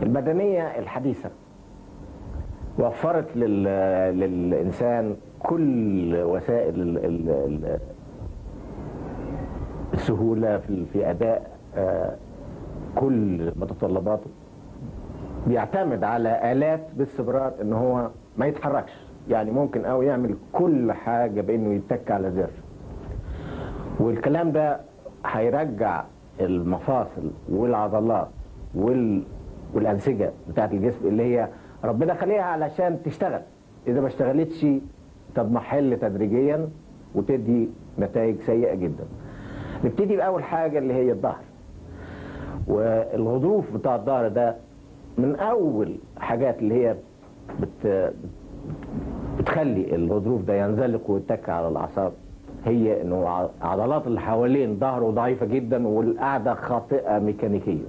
المدنية الحديثة وفرت لل... للإنسان كل وسائل ال... ال... ال... السهولة في, في أداء آه، كل متطلباته بيعتمد على آلات باستمرار إن هو ما يتحركش يعني ممكن أو يعمل كل حاجة بإنه يتك على زر والكلام ده هيرجع المفاصل والعضلات وال... والأنسجة بتاعت الجسم اللي هي ربنا خليها علشان تشتغل إذا ما اشتغلتش تضمحل تدريجيا وتدي نتائج سيئة جدا نبتدي بأول حاجة اللي هي الظهر والغضروف بتاع الظهر ده من أول حاجات اللي هي بت... بتخلي الغضروف ده ينزلق ويتك على الأعصاب هي انه عضلات اللي حوالين ظهره ضعيفة جدا والقعدة خاطئة ميكانيكيا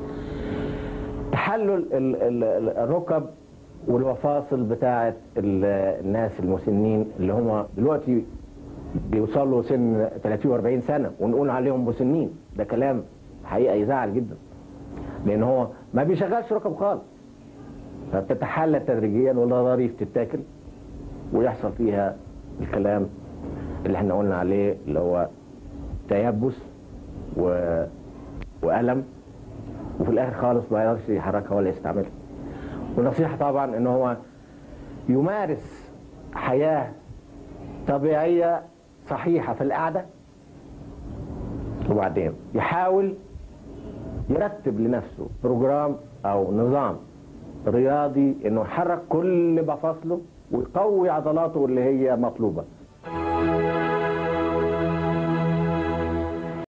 تحلل الركب والمفاصل بتاعة الناس المسنين اللي هم دلوقتي بيوصلوا سن 30 و40 سنة ونقول عليهم مسنين ده كلام حقيقة يزعل جدا لان هو ما بيشغلش ركب خالص فبتتحلل تدريجيا والغضاريف تتاكل ويحصل فيها الكلام اللي احنا قلنا عليه اللي هو تيبس و... وألم وفي الآخر خالص ما يقدرش يحركها ولا يستعملها والنصيحة طبعا ان هو يمارس حياة طبيعية صحيحة في القعدة وبعدين يحاول يرتب لنفسه بروجرام او نظام رياضي انه يحرك كل مفاصله ويقوي عضلاته اللي هي مطلوبه